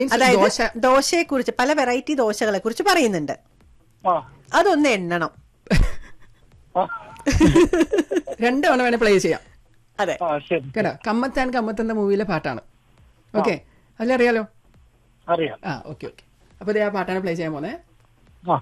Means അതായത് ദോശ ദോശയെ കുറിച്ച് പല വെറൈറ്റി ദോശകളെ കുറിച്ച് പറയുന്നുണ്ട് ആ അതൊന്ന് എണ്ണണം ആ രണ്ട് തവണ വേണേ പ്ലേ ചെയ്യാം അതെ ആ ശരി കേട്ടോ കമ്മത്താൻ കമ്മത്ത് എന്ന മൂവിയിലെ പാട്ടാണ് ഓക്കെ അതിലറിയാലോ അറിയാം ആ ഓക്കെ ഓക്കെ അപ്പൊ ദേ ആ പാട്ടാണ് പ്ലേ ചെയ്യാൻ പോന്നെ ആ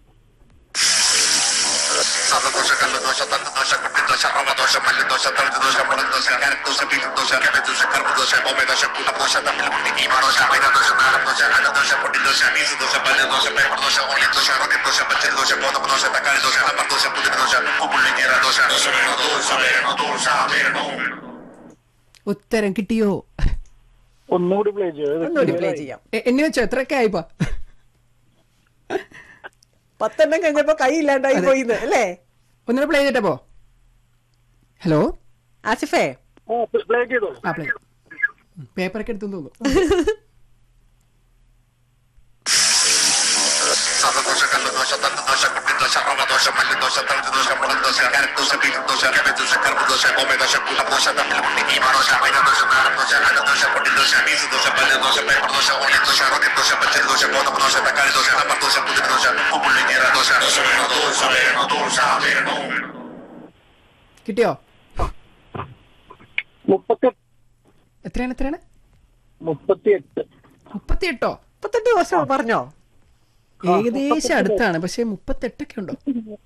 സർവദോഷ കല്ലദോഷ തന്നദോഷ കുട്ടിദോഷ റവദോഷ മല്ലിദോഷ തളിദോഷ മുളദോഷ കാരക്ദോഷ ബീജദോഷ കബദോഷ കർമ്മദോഷ ഭൂമിദോഷ കുലദോഷ തമ്മിൽ കുട്ടി ഈമാദോഷ വൈരദോഷ നാരദോഷ അന്നദോഷ പൊട്ടിദോഷ ബീജദോഷ ബല്യദോഷ പേപ്പർദോഷ ഓളിദോഷ റോക്കറ്റ്ദോഷ പച്ചരിദോഷ ഗോതമ്പദോഷ തക്കാളിദോഷ അമർദോഷ പുതിനദോഷ ഉപ്പുള്ളിക്കീറദോഷ ദോഷ വേണോ ദോഷ വേണോ ദോഷ വേണോ ഉത്തരം കിട്ടിയോ ഒന്നുകൂടി പ്ലേ ഒന്നുകൂടി പ്ലേ ചെയ്യും ചെയ്യാം എ- എണ്ണി വെച്ചോ എത്രയൊക്കെ ആയിപ്പോ പത്തെണ്ണം കഴിഞ്ഞപ്പോ കൈ ഇല്ലാണ്ടായി പോയിന്ന് അല്ലേ ഒന്നിനെ പ്ലേ ചെയ്തിട്ടപ്പോ ഹലോ ആസിഫേ പ്ലേ ചെയ്തോളൂ ആ പ്ലേ പേപ്പറൊക്കെ എടുത്തു തോന്നുന്നു സർവദോഷ കല്ലദോഷ തന്നദോഷ കുട്ടിദോഷ റവദോഷ മല്ലിദോഷ തളിദോഷ മുളദോഷ കാരക്ദോഷ ബീജദോഷ കബദോഷ കർമ്മദോഷ ഭൂമിദോഷ കുലദോഷ തമ്മിൽ കുട്ടി ഈമാദോഷ വൈരദോഷ നാരദോഷ അന്നദോഷ പൊട്ടിദോഷ ബീജദോഷ ബല്യദോഷ പേപ്പർദോഷ ഓളിദോഷ റോക്കറ്റ്ദോഷ പച്ചരിദോഷ ഗോതമ്പദോഷ തക്കാളിദോഷ അമർദോഷ പുതിനദോഷ ഉപ്പുള്ളിക്കീറദോഷ ദോഷ വേണോ ദോഷ വേണോ ദോഷ വേണോ കിട്ടിയോ മുപ്പത്തെട്ട് എത്രയാണ് എത്രയാണ് മുപ്പത്തിയെട്ട് മുപ്പത്തിയെട്ടോ മുപ്പത്തെട്ട് ദിവസം പറഞ്ഞോ ഏകദേശം അടുത്താണ് പക്ഷെ മുപ്പത്തെട്ടൊക്കെ ഉണ്ടോ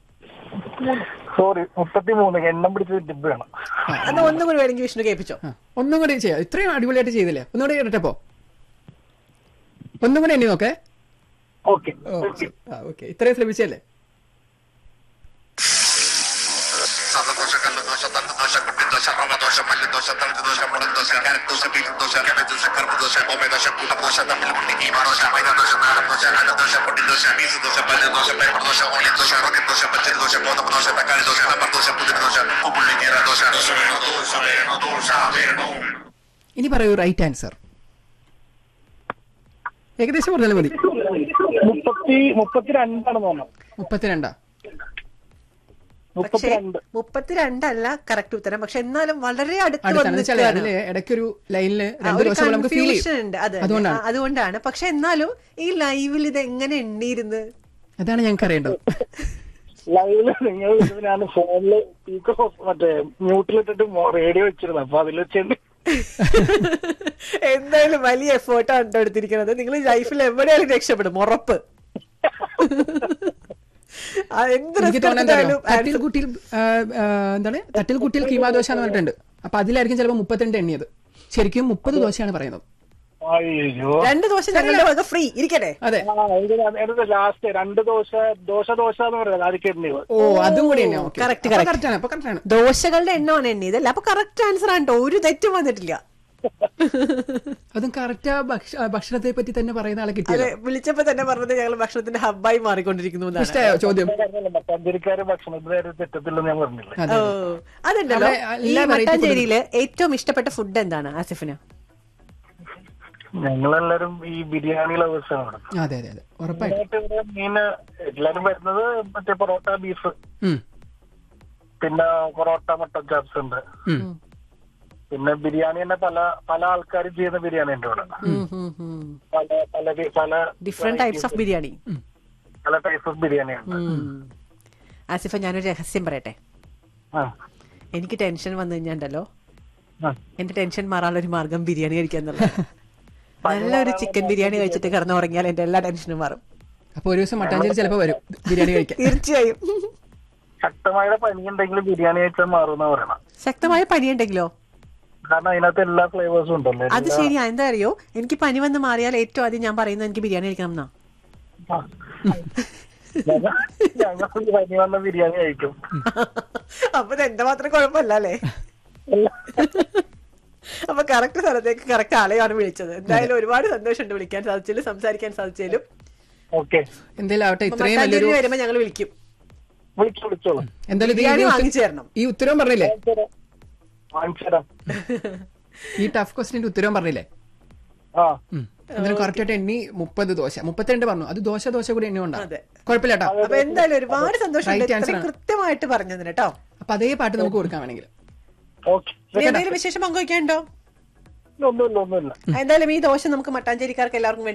സോറി മുപ്പത്തിമൂന്ന് എണ്ണം പിടിച്ച് ഡിബ് വേണം എന്നാ ഒന്നും കൂടി വേണമെങ്കിൽ വിഷ്ണു കേൾപ്പിച്ചോ ആ ഒന്നും കൂടി ചെയ്യാം ഇത്രയും അടിപൊളിയായിട്ട് ചെയ്തില്ലേ ഒന്നുകൂടി കേട്ടപ്പോ ഒന്നും കൂടി എണ്ണി നോക്കേ ഓക്കെ ഓ ആ ഓക്കെ ഇത്രയും ശ്രമിച്ചല്ലേ സർവദോഷ കല്ലദോഷ തന്നദോഷ കുട്ടിദോഷ റവദോഷ മല്ലിദോഷ തളിദോഷ മുളദോഷ കാരക്ദോഷ ബീജദോഷ കബദോഷ കർമ്മദോഷ ഭൂമിദോഷ കുലദോഷ തമ്മിൽ കുട്ടി ഈമാദോഷ വൈരദോഷ നാരദോഷ അന്നദോഷ പൊട്ടിദോഷ ബീജദോഷ ബല്യദോഷ പേപ്പർദോഷ ഓളിദോഷ റോക്കറ്റ്ദോഷ പച്ചരിദോഷ ഗോതമ്പദോഷ തക്കാളിദോഷ അമർദോഷ പുതിനദോഷ ഉപ്പുള്ളിക്കീറദോഷ ദോഷ വേണോ ദോഷ വേണോ ദോഷ വേണോ ഇനി പറയൂ റൈറ്റ് ആൻസർ ഏകദേശം പറഞ്ഞാലും മതി മുപ്പത്തി മുപ്പത്തിരണ്ടാണ് തോന്നുന്നു മുപ്പത്തിരണ്ടാ പക്ഷേ മുപ്പത്തിരണ്ട് മുപ്പത്തിരണ്ടല്ല കറക്റ്റ് ഉത്തരം പക്ഷെ എന്നാലും വളരെ അടുത്ത് അടുത്താണ് വന്ന് വെച്ചാൽ നിൽക്കുകയാണ്. അതില് ഇടയ്ക്കൊരു ലൈനില് ആ, രണ്ട് ഒരു ദിവസം നമുക്ക് ഫീൽ confusion ചെയ്യും ഉണ്ട് അത് അതുകൊണ്ടാണ് ആ, അതുകൊണ്ടാണ് പക്ഷെ എന്നാലും ഈ ലൈവിൽ ഇത് എങ്ങനെ എണ്ണിയിരുന്ന് അതാണ് ഞങ്ങൾക്ക് അറിയേണ്ടത് ലൈവില് നിങ്ങൾ ഞാൻ ഫോണില് സ്പീക്കർ മറ്റേ മ്യൂട്ടിലിട്ടിട്ട് റേഡിയോ വെച്ചിരുന്നു അപ്പൊ അതിൽ വെച്ചിട്ട് എന്തായാലും വലിയ എഫേർട്ടാണ് കേട്ടോ എടുത്തിരിക്കുന്നത് നിങ്ങൾ ലൈഫിൽ എവിടെയാലും രക്ഷപ്പെടും ഉറപ്പ് ആ, എന്ത് എനിക്ക് risk തോന്നുന്നത് എടുത്തിട്ടായാലും തട്ടിൽ കുട്ടിയിൽ ആ, ആ, എന്താണ് തട്ടിൽ കുട്ടിയിൽ കീമാദോശ എന്ന് പറഞ്ഞിട്ടുണ്ട് അപ്പൊ അതിലായിരിക്കും ചിലപ്പോൾ മുപ്പത്തിരണ്ട് എണ്ണിയത് ശരിക്കും മുപ്പത് ദോശയാണ് പറയുന്നത് അയ്യോ രണ്ട് ദിവസം ഞങ്ങളുടെ വക ഫ്രീ ഇരിക്കട്ടെ അതെ ലാസ്റ്റ് രണ്ട് ദോശ ദോശ ദോശ എന്ന് പറയുന്നത് ആദ്യം എണ്ണിയത് ഓ അതും കൂടി തന്നെ ഓക്കെ Correct, correct. കറക്റ്റ് ആണ് അപ്പൊ കറക്റ്റ് ആണ് ദോശകളുടെ എണ്ണമാണ് എണ്ണിയതല്ല അപ്പൊ കറക്റ്റ് ആൻസർ ആണ് ട്ടോ ഒരു തെറ്റും വന്നിട്ടില്ല അതും കറക്റ്റ് ഭക്ഷണത്തെ പറ്റി തന്നെ പറയുന്ന ആളെ കിട്ടിയത് അതെ വിളിച്ചപ്പോ തന്നെ പറഞ്ഞത് ഞങ്ങൾ ഭക്ഷണത്തിന്റെ ഹബ്ബായി മാറിക്കൊണ്ടിരിക്കുന്നു എന്നാണ് ഇഷ്ടമായോ ചോദ്യം മട്ടാഞ്ചേരിക്കാര് ഭക്ഷണത്തിന് നേരെ തെറ്റത്തില്ലെന്ന് ഞാൻ പറഞ്ഞില്ലേ അതെ ഓ അതുണ്ടല്ലോ അവിടെ ഈ എല്ലാ variety മട്ടാഞ്ചേരിയില് ഏറ്റവും ഇഷ്ടപ്പെട്ട ഫുഡ് എന്താണ് ആസിഫിന് ഞങ്ങളെല്ലാരും ഈ ബിരിയാണി ലവേഴ്സാണ് അതെ അതെ അതെ ഉറപ്പായിട്ടും മെയിനായിട്ട് ഇവിടെ മീന് എല്ലാരും വരുന്നത് മറ്റേ പൊറോട്ട ബീഫ് ഉം, പിന്നെ പൊറോട്ട മട്ടൻ ചാപ്സ് ഉണ്ട് ഉം. പിന്നെ ബിരിയാണി തന്നെ പല പല ആൾക്കാരും ചെയ്യുന്ന ബിരിയാണി ഉണ്ട് ഇവിടെ പല പല വി- പല ഡിഫറെന്റ് ടൈപ്സ് ഓഫ് ബിരിയാണി പല ടൈപ്പ് ഓഫ് ബിരിയാണി ഉണ്ട് ആസിഫ ഞാനൊരു രഹസ്യം പറയട്ടെ ആ എനിക്ക് ടെൻഷൻ വന്നു കഴിഞ്ഞാണ്ടല്ലോ ആ. എന്റെ ടെൻഷൻ മാറാനുള്ള ഒരു മാർഗം ബിരിയാണി കഴിക്കാൻ എന്നുള്ളത് നല്ലൊരു ചിക്കൻ ബിരിയാണി കഴിച്ചിട്ട് കിടന്നുറങ്ങിയാൽ എന്റെ എല്ലാ ടെൻഷനും മാറും അപ്പൊ ഒരു ദിവസം മട്ടാഞ്ചേരി ചിലപ്പോ വരും ബിരിയാണി കഴിക്കാൻ തീർച്ചയായും ശക്തമായ പനി ഉണ്ടെങ്കിൽ ബിരിയാണി കഴിച്ചാൽ മാറുന്ന പറയണം ശക്തമായ പനിയുണ്ടെങ്കിലോ കാരണം അതിനകത്ത് എല്ലാ ഫ്ലേവേഴ്സും ഉണ്ടല്ലോ അത് എല്ലാ- ശരിയാ എന്താ അറിയോ എനിക്ക് പനി വന്ന് മാറിയാൽ ഏറ്റവും ആദ്യം ഞാൻ പറയുന്നത് എനിക്ക് ബിരിയാണി കഴിക്കണം എന്നാ ആ. ഞങ്ങൾ ഞങ്ങൾ പനി വന്ന ബിരിയാണി കഴിക്കും അപ്പൊ ഇത് എന്റെ മാത്രം കുഴപ്പമല്ല അല്ലേ അപ്പൊ കറക്റ്റ് സ്ഥലത്തേക്ക് കറക്റ്റ് ആളെയാണ് വിളിച്ചത് എന്തായാലും ഒരുപാട് സന്തോഷമുണ്ട് വിളിക്കാൻ സാധിച്ചാലും സംസാരിക്കാൻ സാധിച്ചാലും ഓക്കെ എന്തായാലും ആവട്ടെ അപ്പൊ ഇത്രയും വലിയൊരു മട്ടാഞ്ചേരി വരുമ്പോ ഞങ്ങൾ വിളിക്കും വിളിച്ചു വിളിച്ചോളൂ എന്തായാലും ഇത് ഈ ബിരിയാണി ഉത്ത- വാങ്ങിച്ചു തരണം ഈ ഉത്തരവും പറഞ്ഞില്ലേ വാങ്ങിച്ചരാം ഈ ടഫ് ക്വസ്റ്റിന്റെ ഉത്തരവും പറഞ്ഞില്ലേ ആ ഉം. എന്തായാലും കറക്റ്റ് ആയിട്ട് എണ്ണി മുപ്പത് ദോശ മുപ്പത്തിരണ്ട് പറഞ്ഞു അത് ദോശ ദോശ കൂടി എണ്ണി കൊണ്ടാ അതെ. കുഴപ്പമില്ല കേട്ടോ അപ്പൊ എന്തായാലും ഒരുപാട് സന്തോഷമുണ്ട് Right answer ഇത്രയും ആണ്. കൃത്യമായിട്ട് പറഞ്ഞതിന് കേട്ടോ അപ്പൊ അതേ പാട്ട് നമുക്ക് കൊടുക്കാൻ വേണമെങ്കിൽ ഓക്കെ ഇനി എന്തെങ്കിലും വിശേഷം പങ്കുവയ്ക്കാനുണ്ടോ ഒന്നുമില്ല ഒന്നുമില്ല എന്തായാലും ഈ ദോശ നമുക്ക് മട്ടാഞ്ചേരിക്കാർക്ക് എല്ലാവർക്കും വേണ്ടി